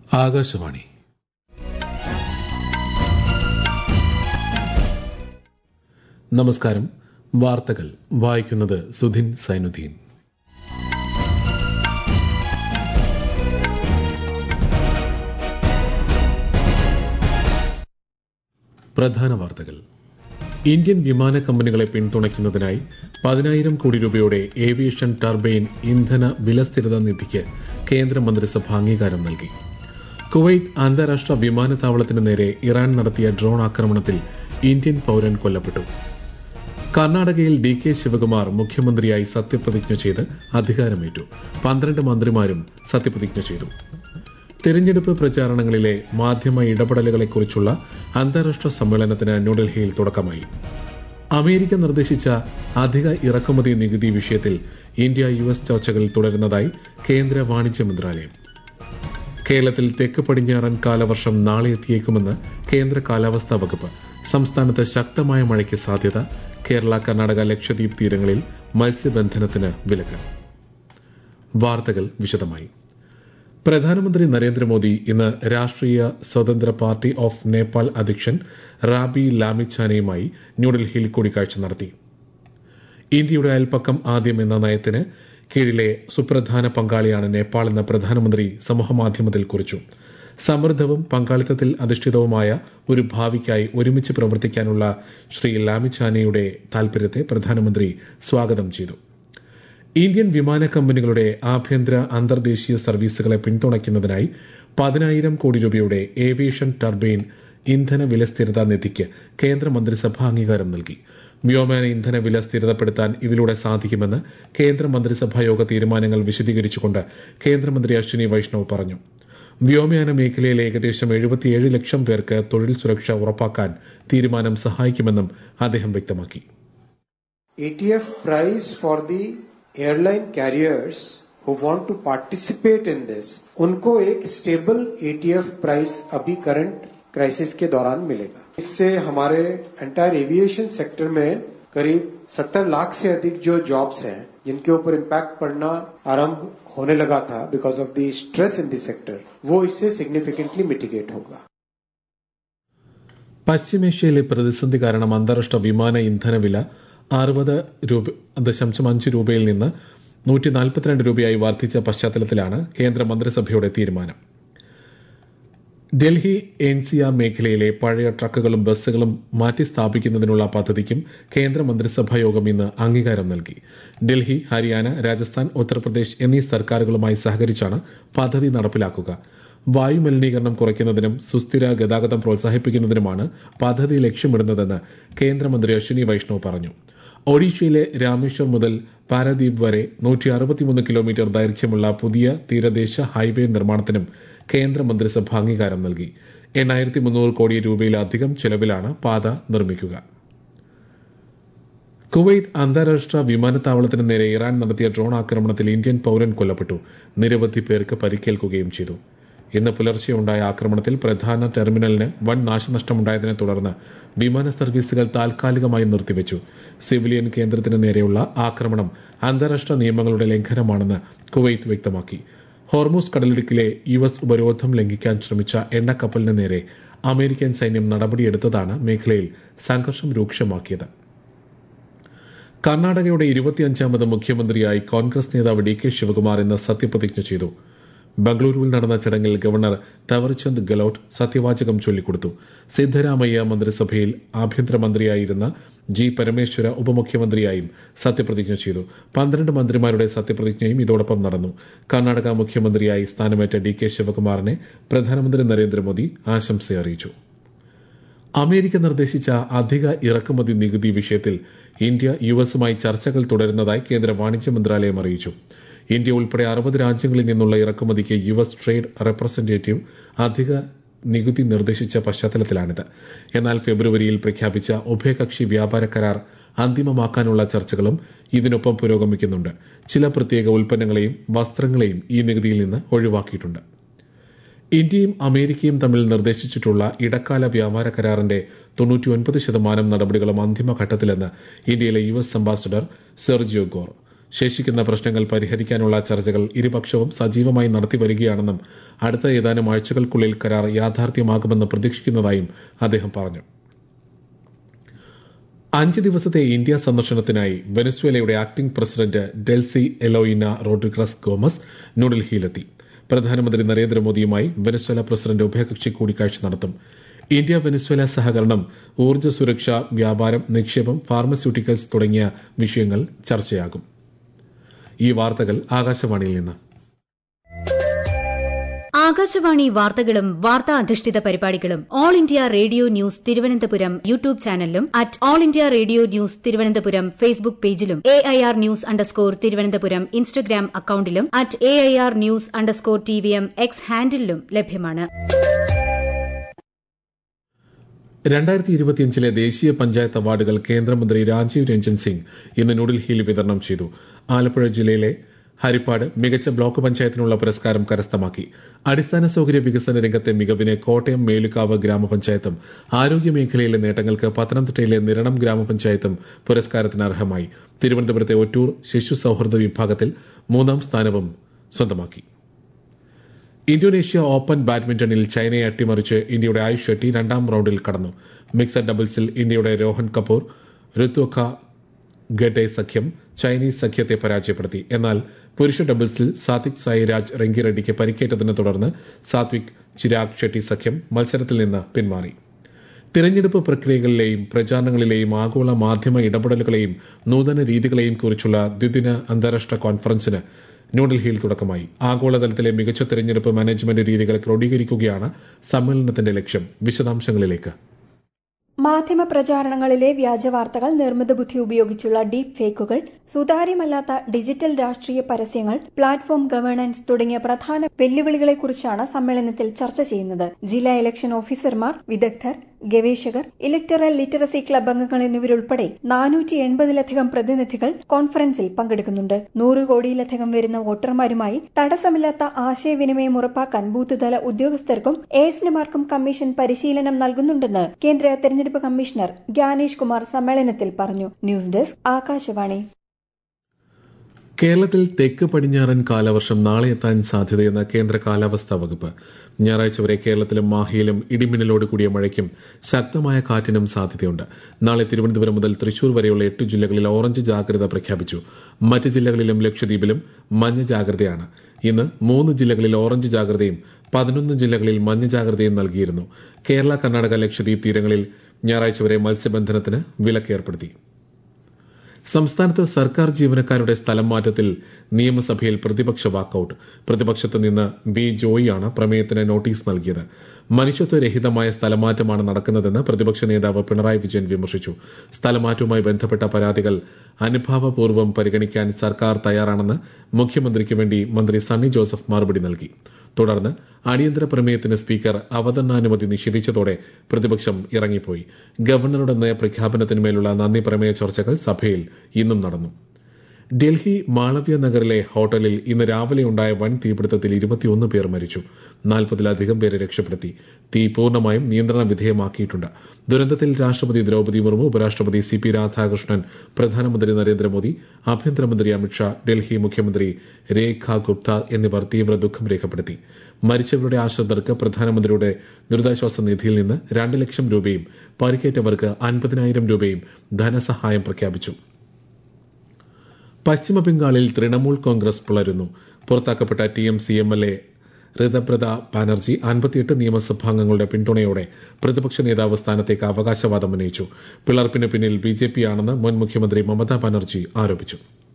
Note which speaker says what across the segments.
Speaker 1: ആകാശവാണി നമസ്കാരം വാർത്തകൾ വായിക്കുന്നത് സുധിൻ സൈനുദ്ദീൻ പ്രധാന വാർത്തകൾ ഇന്ത്യൻ വിമാന കമ്പനികളെ പിന്തുണയ്ക്കുന്നതിനായി പതിനായിരം കോടി രൂപയുടെ ഏവിയേഷൻ ടർബൈൻ ഇന്ധന വിലസ്ഥിരത നിധിക്ക് കേന്ദ്രമന്ത്രിസഭ അംഗീകാരം നൽകി കുവൈത്ത് അന്താരാഷ്ട്ര വിമാനത്താവളത്തിന് നേരെ ഇറാൻ നടത്തിയ ഡ്രോൺ ആക്രമണത്തിൽ ഇന്ത്യൻ പൌരൻ കൊല്ലപ്പെട്ടു കർണാടകയിൽ ഡി കെ ശിവകുമാർ മുഖ്യമന്ത്രിയായി സത്യപ്രതിജ്ഞ ചെയ്ത് അധികാരമേറ്റു പന്ത്രണ്ട് മന്ത്രിമാരും സത്യപ്രതിജ്ഞ ചെയ്തു തെരഞ്ഞെടുപ്പ് പ്രചാരണങ്ങളിലെ മാധ്യമ ഇടപെടലുകളെക്കുറിച്ചുള്ള അന്താരാഷ്ട്ര സമ്മേളനത്തിന് ന്യൂഡൽഹിയിൽ തുടക്കമായി അമേരിക്ക നിർദ്ദേശിച്ച അധിക ഇറക്കുമതി നികുതി വിഷയത്തിൽ ഇന്ത്യ യു എസ് ചർച്ചകൾ തുടരുന്നതായി കേന്ദ്ര വാണിജ്യ മന്ത്രാലയം കേരളത്തിൽ തെക്ക് പടിഞ്ഞാറൻ കാലവർഷം നാളെ എത്തിയേക്കുമെന്ന് കേന്ദ്ര കാലാവസ്ഥാ വകുപ്പ് സംസ്ഥാനത്ത് ശക്തമായ മഴയ്ക്ക് സാധ്യത കേരള കർണാടക ലക്ഷദ്വീപ് തീരങ്ങളിൽ മത്സ്യബന്ധനത്തിന് വിലക്ക് വാർത്തകൾ വിശദമായി പ്രധാനമന്ത്രി നരേന്ദ്രമോദി ഇന്ന് രാഷ്ട്രീയ സ്വതന്ത്ര പാർട്ടി ഓഫ് നേപ്പാൾ അധ്യക്ഷൻ റാബി ലാമിച്ചാനയുമായി ന്യൂഡൽഹിയിൽ കൂടിക്കാഴ്ച നടത്തി ഇന്ത്യയുടെ അയൽപ്പക്കം ആദ്യം എന്ന നയത്തിന് കീഴിലെ സുപ്രധാന പങ്കാളിയാണ് നേപ്പാൾ എന്ന പ്രധാനമന്ത്രി സമൂഹമാധ്യമത്തിൽ കുറിച്ചു സമൃദ്ധവും പങ്കാളിത്തത്തിൽ അധിഷ്ഠിതവുമായ ഒരു ഭാവിക്കായി ഒരുമിച്ച് പ്രവർത്തിക്കാനുള്ള ശ്രീ ലാമിച്ചാനയുടെ താൽപര്യത്തെ പ്രധാനമന്ത്രി സ്വാഗതം ചെയ്തു ഇന്ത്യൻ വിമാന കമ്പനികളുടെ ആഭ്യന്തര അന്തർദേശീയ സർവീസുകളെ പിന്തുണയ്ക്കുന്നതിനായി പതിനായിരം കോടി രൂപയുടെ ഏവിയേഷൻ ടർബൈൻ ഇന്ധന വില സ്ഥിരതാ നിധിക്ക് കേന്ദ്രമന്ത്രിസഭ അംഗീകാരം നൽകി വ്യോമയാന ഇന്ധന വില സ്ഥിരതപ്പെടുത്താൻ ഇതിലൂടെ സാധിക്കുമെന്ന് കേന്ദ്രമന്ത്രിസഭാ യോഗ തീരുമാനങ്ങൾ വിശദീകരിച്ചുകൊണ്ട് കേന്ദ്രമന്ത്രി അശ്വിനി വൈഷ്ണവ് പറഞ്ഞു വ്യോമയാന മേഖലയിലെ ഏകദേശം എഴുപത്തിയേഴ് ലക്ഷം പേർക്ക് തൊഴിൽ സുരക്ഷ ഉറപ്പാക്കാൻ തീരുമാനം സഹായിക്കുമെന്നും അദ്ദേഹം വ്യക്തമാക്കി
Speaker 2: ATF price for the airline carriers who want to participate in this, उनको एक स्टेबल ATF प्राइस अभी करंट क्राइसिस के दौरान मिलेगा इससे हमारे एंटायर एविएशन सेक्टर में करीब 70 लाख से अधिक जो जॉब्स हैं जिनके ऊपर इम्पैक्ट पड़ना आरंभ होने लगा था because of the stress in the sector वो इससे सिग्निफिकेंटली मिटिगेट होगा
Speaker 1: പശ്ചിമേഷ്യയിലെ പ്രതിസന്ധി കാരണം അന്താരാഷ്ട്ര വിമാന ഇന്ധന വില അറുപത് രൂപ ദശാംശം അഞ്ച് രൂപയിൽ നിന്ന് നൂറ്റി നാൽപ്പത്തിരണ്ട് രൂപയായി വർദ്ധിച്ച പശ്ചാത്തലത്തിലാണ് കേന്ദ്ര മന്ത്രിസഭയുടെ തീരുമാനം ഡൽഹി എൻ സി ആർ മേഖലയിലെ പഴയ ട്രക്കുകളും ബസ്സുകളും മാറ്റി സ്ഥാപിക്കുന്നതിനുള്ള പദ്ധതിക്കും കേന്ദ്ര മന്ത്രിസഭാ യോഗം ഇന്ന് അംഗീകാരം നൽകി ഡൽഹി ഹരിയാന രാജസ്ഥാൻ ഉത്തർപ്രദേശ് എന്നീ സർക്കാരുകളുമായി സഹകരിച്ചാണ് പദ്ധതി നടപ്പിലാക്കുക വായുമലിനീകരണം കുറയ്ക്കുന്നതിനും സുസ്ഥിര ഗതാഗതം പ്രോത്സാഹിപ്പിക്കുന്നതിനുമാണ് പദ്ധതി ലക്ഷ്യമിടുന്നതെന്ന് കേന്ദ്രമന്ത്രി അശ്വിനി വൈഷ്ണവ് പറഞ്ഞു ഒഡീഷയിലെ രാമേശ്വർ മുതൽ പാരദ്വീപ് വരെ നൂറ്റി അറുപത്തിമൂന്ന് കിലോമീറ്റർ ദൈർഘ്യമുള്ള പുതിയ തീരദേശ ഹൈവേ നിർമ്മാണത്തിനും കേന്ദ്ര മന്ത്രിസഭ അംഗീകാരം നൽകി എണ്ണായിരത്തി മുന്നൂറ് കോടി രൂപയിലധികം ചെലവിലാണ് പാത നിർമ്മിക്കുക കുവൈത്ത് അന്താരാഷ്ട്ര വിമാനത്താവളത്തിന് നേരെ ഇറാൻ നടത്തിയ ഡ്രോൺ ആക്രമണത്തിൽ ഇന്ത്യൻ പൌരൻ കൊല്ലപ്പെട്ടു നിരവധി പേർക്ക് പരിക്കേൽക്കുകയും ചെയ്തു ഇന്ന് പുലർച്ചെ ഉണ്ടായ ആക്രമണത്തിൽ പ്രധാന ടെർമിനലിന് വൻ നാശനഷ്ടമുണ്ടായതിനെ തുടർന്ന് വിമാന സർവീസുകൾ താൽക്കാലികമായി നിർത്തിവച്ചു സിവിലിയൻ കേന്ദ്രത്തിന് നേരെയുള്ള ആക്രമണം അന്താരാഷ്ട്ര നിയമങ്ങളുടെ ലംഘനമാണെന്ന് കുവൈത്ത് വ്യക്തമാക്കി ഹോർമൂസ് കടലിടുക്കിലെ യു എസ് ഉപരോധം ലംഘിക്കാൻ ശ്രമിച്ച എണ്ണക്കപ്പലിന് നേരെ അമേരിക്കൻ സൈന്യം നടപടിയെടുത്തതാണ് മേഖലയിൽ സംഘർഷം രൂക്ഷമാക്കിയത് കർണാടകയുടെ ഇരുപത്തിയഞ്ചാമത് മുഖ്യമന്ത്രിയായി കോൺഗ്രസ് നേതാവ് ഡി കെ ശിവകുമാർ ഇന്ന് സത്യപ്രതിജ്ഞ ചെയ്തു ബംഗളൂരുവിൽ നടന്ന ചടങ്ങിൽ ഗവർണർ തവർചന്ദ് ഗെലോട്ട് സത്യവാചകം ചൊല്ലിക്കൊടുത്തു സിദ്ധരാമയ്യ മന്ത്രിസഭയിൽ ആഭ്യന്തരമന്ത്രിയായിരുന്ന ജി പരമേശ്വര ഉപമുഖ്യമന്ത്രിയായും സത്യപ്രതിജ്ഞ ചെയ്തു പന്ത്രണ്ട് മന്ത്രിമാരുടെ സത്യപ്രതിജ്ഞയും ഇതോടൊപ്പം നടന്നു കർണാടക മുഖ്യമന്ത്രിയായി സ്ഥാനമേറ്റ ഡി കെ ശിവകുമാറിനെ പ്രധാനമന്ത്രി നരേന്ദ്രമോദി ആശംസ അറിയിച്ചു അമേരിക്ക നിർദ്ദേശിച്ച അധിക ഇറക്കുമതി നികുതി വിഷയത്തിൽ ഇന്ത്യ യു എസുമായി ചർച്ചകൾ തുടരുന്നതായി കേന്ദ്ര വാണിജ്യ മന്ത്രാലയം അറിയിച്ചു ഇന്ത്യ ഉൾപ്പെടെ അറുപത് രാജ്യങ്ങളിൽ നിന്നുള്ള ഇറക്കുമതിക്ക് യു എസ് ട്രേഡ് റെപ്രസെന്റേറ്റീവ് അധിക നികുതി നിർദ്ദേശിച്ച പശ്ചാത്തലത്തിലാണിത് എന്നാൽ ഫെബ്രുവരിയിൽ പ്രഖ്യാപിച്ച ഉഭയകക്ഷി വ്യാപാര കരാർ അന്തിമമാക്കാനുള്ള ചർച്ചകളും ഇതിനൊപ്പം പുരോഗമിക്കുന്നുണ്ട് ചില പ്രത്യേക ഉൽപ്പന്നങ്ങളെയും വസ്ത്രങ്ങളെയും ഈ നികുതിയിൽ നിന്ന് ഒഴിവാക്കിയിട്ടുണ്ട് ഇന്ത്യയും അമേരിക്കയും തമ്മിൽ നിർദ്ദേശിച്ചിട്ടുള്ള ഇടക്കാല വ്യാപാര കരാറിന്റെ തൊണ്ണൂറ്റിയൊൻപത് ശതമാനം നടപടികളും അന്തിമഘട്ടത്തിലെന്ന് ഇന്ത്യയിലെ U S ambassador Sergio Gor ശേഷിക്കുന്ന പ്രശ്നങ്ങൾ പരിഹരിക്കാനുള്ള ചർച്ചകൾ ഇരുപക്ഷവും സജീവമായി നടത്തിവരികയാണെന്നും അടുത്ത ഏതാനും ആഴ്ചകൾക്കുള്ളിൽ കരാർ യാഥാർത്ഥ്യമാകുമെന്ന് പ്രതീക്ഷിക്കുന്നതായും അദ്ദേഹം പറഞ്ഞു അഞ്ച് ദിവസത്തെ ഇന്ത്യ സന്ദർശനത്തിനായി വെനസ്വേലയുടെ acting president Delcy Eloina Rodriguez Gomez ന്യൂഡൽഹിയിലെത്തി പ്രധാനമന്ത്രി നരേന്ദ്രമോദിയുമായി വെനസ്വേല പ്രസിഡന്റ് ഉഭയകക്ഷി കൂടിക്കാഴ്ച നടത്തും ഇന്ത്യ വെനസ്വേല സഹകരണം ഊർജ്ജ സുരക്ഷ വ്യാപാരം നിക്ഷേപം ഫാർമസ്യൂട്ടിക്കൽസ് തുടങ്ങിയ വിഷയങ്ങൾ ചർച്ചയാകും ഈ വാർത്തകൾ ആകാശവാണിയിൽ നിന്ന്
Speaker 3: ആകാശവാണി വാർത്തകളും വാർത്താ അധിഷ്ഠിത പരിപാടികളും all India radio news Thiruvananthapuram YouTube ചാനലിലും at all India radio news Thiruvananthapuram Facebook പേജിലും A I R news underscore Thiruvananthapuram Instagram അക്കൌണ്ടിലും at A I R news underscore T V M X ഹാൻഡിലും ലഭ്യമാണ്
Speaker 1: രണ്ടായിരത്തി ഇരുപത്തിയഞ്ചിലെ ദേശീയ പഞ്ചായത്ത് അവാർഡുകൾ കേന്ദ്രമന്ത്രി രാജീവ് രഞ്ജൻ സിംഗ് ഇന്ന് ന്യൂഡൽഹിയിൽ വിതരണം ചെയ്തു ആലപ്പുഴ ജില്ലയിലെ ഹരിപ്പാട് മികച്ച ബ്ലോക്ക് പഞ്ചായത്തിനുള്ള പുരസ്കാരം കരസ്ഥമാക്കി അടിസ്ഥാന സൌകര്യ വികസന രംഗത്തെ മികവിന് കോട്ടയം മേലുകാവ് ഗ്രാമപഞ്ചായത്തും ആരോഗ്യമേഖലയിലെ നേട്ടങ്ങൾക്ക് പത്തനംതിട്ടയിലെ നിരണം ഗ്രാമപഞ്ചായത്തും പുരസ്കാരത്തിന് അർഹമായി തിരുവനന്തപുരത്തെ ഒറ്റൂർ ശിശു സൌഹൃദ വിഭാഗത്തിൽ മൂന്നാം സ്ഥാനവും സ്വന്തമാക്കി ഇന്തോനേഷ്യ ഓപ്പൺ ബാഡ്മിന്റണിൽ ചൈനയെ അട്ടിമറിച്ച് ഇന്ത്യയുടെ ആയുഷ് ഷെട്ടി രണ്ടാം റൌണ്ടിൽ കടന്നു മിക്സഡ് ഡബിൾസിൽ ഇന്ത്യയുടെ രോഹൻ കപൂർ ഋത്വഖ ഗഡെ സഖ്യം ചൈനീസ് സഖ്യത്തെ പരാജയപ്പെടുത്തി എന്നാൽ പുരുഷ ഡബിൾസിൽ സാത്വിക് സായിരാജ് റെങ്കിറെഡ്ഡിക്ക് പരിക്കേറ്റതിനെ തുടർന്ന് സാത്വിക് ചിരാഗ് ഷെട്ടി സഖ്യം മത്സരത്തിൽ നിന്ന് പിന്മാറി തിരഞ്ഞെടുപ്പ് പ്രക്രിയകളിലെയും പ്രചാരണങ്ങളിലെയും ആഗോള മാധ്യമ ഇടപെടലുകളെയും നൂതന രീതികളെയും കുറിച്ചുള്ള ദ്വിദിന അന്താരാഷ്ട്ര കോൺഫറൻസിന് ന്യൂഡൽഹിയിൽ തുടക്കമായി ആഗോളതലത്തിലെ മികച്ച തെരഞ്ഞെടുപ്പ് മാനേജ്മെന്റ് രീതികൾ ക്രോഡീകരിക്കുകയാണ് സമ്മേളനത്തിന്റെ ലക്ഷ്യം വിശദാംശങ്ങളിലേക്ക്
Speaker 4: മാധ്യമ പ്രചാരണങ്ങളിലെ വ്യാജവാർത്തകൾ നിർമ്മിത ബുദ്ധി ഉപയോഗിച്ചുള്ള ഡീപ് ഫേക്കുകൾ സുതാര്യമല്ലാത്ത ഡിജിറ്റൽ രാഷ്ട്രീയ പരസ്യങ്ങൾ പ്ലാറ്റ്ഫോം ഗവേണൻസ് തുടങ്ങിയ പ്രധാന വെല്ലുവിളികളെക്കുറിച്ചാണ് സമ്മേളനത്തിൽ ചർച്ച ചെയ്യുന്നത് ജില്ലാ ഇലക്ഷൻ ഓഫീസർമാർ വിദഗ്ധർ ഗവേഷകർ ഇലക്ടറൽ ലിറ്ററസി ക്ലബ് അംഗങ്ങൾ എന്നിവരുൾപ്പെടെ നാനൂറ്റി എൺപതിലധികം പ്രതിനിധികൾ കോൺഫറൻസിൽ പങ്കെടുക്കുന്നുണ്ട് നൂറ് കോടിയിലധികം വരുന്ന വോട്ടർമാരുമായി തടസ്സമില്ലാത്ത ആശയവിനിമയം ഉറപ്പാക്കാൻ ബൂത്ത് തല ഉദ്യോഗസ്ഥർക്കും ഏജന്റുമാർക്കും കമ്മീഷൻ പരിശീലനം നൽകുന്നുണ്ടെന്ന് കേന്ദ്ര തെരഞ്ഞെടുപ്പ് കമ്മീഷണർ ഗ്യാനേഷ് കുമാർ സമ്മേളനത്തിൽ പറഞ്ഞു ന്യൂസ് ഡെസ്ക് ആകാശവാണി
Speaker 1: കേരളത്തിൽ തെക്ക് പടിഞ്ഞാറൻ കാലവർഷം നാളെ എത്താൻ സാധ്യതയെന്ന് കേന്ദ്ര കാലാവസ്ഥാ വകുപ്പ് ഞായറാഴ്ച വരെ കേരളത്തിലും മാഹിയിലും ഇടിമിന്നലോട് കൂടിയ മഴയ്ക്കും ശക്തമായ കാറ്റിനും സാധ്യതയുണ്ട് നാളെ തിരുവനന്തപുരം മുതൽ തൃശൂർ വരെയുള്ള എട്ട് ജില്ലകളിൽ ഓറഞ്ച് ജാഗ്രത പ്രഖ്യാപിച്ചു മറ്റ് ജില്ലകളിലും ലക്ഷദ്വീപിലും മഞ്ഞ ജാഗ്രതയാണ് ഇന്ന് മൂന്ന് ജില്ലകളിൽ ഓറഞ്ച് ജാഗ്രതയും പതിനൊന്ന് ജില്ലകളിൽ മഞ്ഞ ജാഗ്രതയും നൽകിയിരുന്നു കേരള കർണാടക ലക്ഷദ്വീപ് തീരങ്ങളിൽ ഞായറാഴ്ച വരെ മത്സ്യബന്ധനത്തിന് വിലക്കേർപ്പെടുത്തി സംസ്ഥാനത്ത് സർക്കാർ ജീവനക്കാരുടെ സ്ഥലം മാറ്റത്തിൽ നിയമസഭയിൽ പ്രതിപക്ഷ വാക്കൌട്ട് പ്രതിപക്ഷത്ത് നിന്ന് ബി ജോയിയാണ് പ്രമേയത്തിന് നോട്ടീസ് നൽകിയത് മനുഷ്യത്വരഹിതമായ സ്ഥലമാറ്റമാണ് നടക്കുന്നതെന്ന് പ്രതിപക്ഷ നേതാവ് പിണറായി വിജയൻ വിമർശിച്ചു സ്ഥലമാറ്റവുമായി ബന്ധപ്പെട്ട പരാതികൾ അനുഭാവപൂർവ്വം പരിഗണിക്കാൻ സർക്കാർ തയ്യാറാണെന്ന് മുഖ്യമന്ത്രിക്ക് വേണ്ടി മന്ത്രി സണ്ണി ജോസഫ് മറുപടി നൽകി തുടർന്ന് അടിയന്തര പ്രമേയത്തിന് സ്പീക്കർ അവതരണാനുമതി നിഷേധിച്ചതോടെ പ്രതിപക്ഷം ഇറങ്ങിപ്പോയി ഗവർണറുടെ നയപ്രഖ്യാപനത്തിന്മേലുള്ള നന്ദി പ്രമേയ ചർച്ചകൾ സഭയിൽ ഇന്നും നടന്നു ഡൽഹി മാളവ്യ നഗറിലെ ഹോട്ടലിൽ ഇന്ന് രാവിലെ ഉണ്ടായ വൻ തീപിടുത്തത്തിൽ ഇരുപത്തിയൊന്ന് പേർ മരിച്ചു നാൽപ്പതിലധികം പേരെ രക്ഷപ്പെടുത്തി തീ പൂർണ്ണമായും നിയന്ത്രണ വിധേയമാക്കിയിട്ടുണ്ട് ദുരന്തത്തിൽ രാഷ്ട്രപതി ദ്രൌപദി മുർമു ഉപരാഷ്ട്രപതി സി പി രാധാകൃഷ്ണൻ പ്രധാനമന്ത്രി നരേന്ദ്രമോദി ആഭ്യന്തരമന്ത്രി അമിത്ഷാ ഡൽഹി മുഖ്യമന്ത്രി രേഖ ഗുപ്ത എന്നിവർ തീവ്ര ദുഃഖം രേഖപ്പെടുത്തി മരിച്ചവരുടെ ആശ്രിതർക്ക് പ്രധാനമന്ത്രിയുടെ ദുരിതാശ്വാസ നിധിയിൽ നിന്ന് രണ്ട് ലക്ഷം രൂപയും പരിക്കേറ്റവർക്ക് അൻപതിനായിരം രൂപയും ധനസഹായം പ്രഖ്യാപിച്ചു പശ്ചിമബംഗാളിൽ തൃണമൂൽ കോൺഗ്രസ് പിളരുന്നു പുറത്താക്കപ്പെട്ട T M C M L A Ritabrata Banerjee അൻപത്തിയെട്ട് നിയമസഭാംഗങ്ങളുടെ പിന്തുണയോടെ പ്രതിപക്ഷ നേതാവ് സ്ഥാനത്തേക്ക് അവകാശവാദം ഉന്നയിച്ചു പിളർപ്പിന് പിന്നിൽ ബി ജെ പി ആണെന്ന് മുൻ മുഖ്യമന്ത്രി മമതാ ബാനർജി ആരോപിച്ചു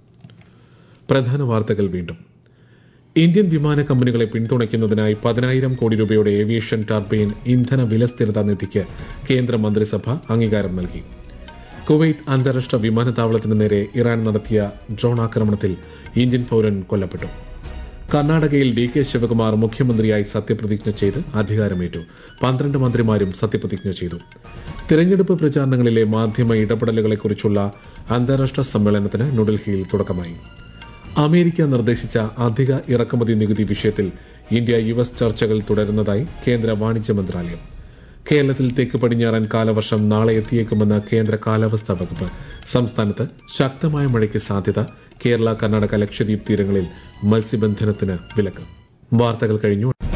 Speaker 1: പ്രധാന വാർത്തകൾ വീണ്ടും ഇന്ത്യൻ വിമാന കമ്പനികളെ പിന്തുണയ്ക്കുന്നതിനായി പതിനായിരം കോടി രൂപയുടെ ഏവിയേഷൻ ടർബൈൻ ഇന്ധന വിലസ്ഥിരതാ നിധിക്ക് കേന്ദ്ര മന്ത്രിസഭ അംഗീകാരം നൽകി കുവൈത്ത് അന്താരാഷ്ട്ര വിമാനത്താവളത്തിന് നേരെ ഇറാൻ നടത്തിയ ഡ്രോൺ ആക്രമണത്തിൽ ഇന്ത്യൻ പൌരൻ കൊല്ലപ്പെട്ടു കർണാടകയിൽ ഡി കെ ശിവകുമാർ മുഖ്യമന്ത്രിയായി സത്യപ്രതിജ്ഞ ചെയ്ത് അധികാരമേറ്റു പന്ത്രണ്ട് മന്ത്രിമാരും സത്യപ്രതിജ്ഞ ചെയ്തു തിരഞ്ഞെടുപ്പ് പ്രചാരണങ്ങളിലെ മാധ്യമ ഇടപെടലുകളെക്കുറിച്ചുള്ള അന്താരാഷ്ട്ര സമ്മേളനത്തിന് ന്യൂഡൽഹിയിൽ തുടക്കമായി അമേരിക്ക നിർദ്ദേശിച്ച അധിക ഇറക്കുമതി നികുതി വിഷയത്തിൽ ഇന്ത്യ യു എസ് ചർച്ചകൾ തുടരുന്നതായി കേന്ദ്ര വാണിജ്യ മന്ത്രാലയം കേരളത്തിൽ തെക്ക് പടിഞ്ഞാറൻ കാലവർഷം നാളെ എത്തിയേക്കുമെന്ന് കേന്ദ്ര കാലാവസ്ഥാ വകുപ്പ് സംസ്ഥാനത്ത് ശക്തമായ മഴയ്ക്ക് സാധ്യത കേരള കർണാടക ലക്ഷദ്വീപ് തീരങ്ങളിൽ മത്സ്യബന്ധനത്തിന് വിലക്ക് വാർത്തകൾ കഴിഞ്ഞു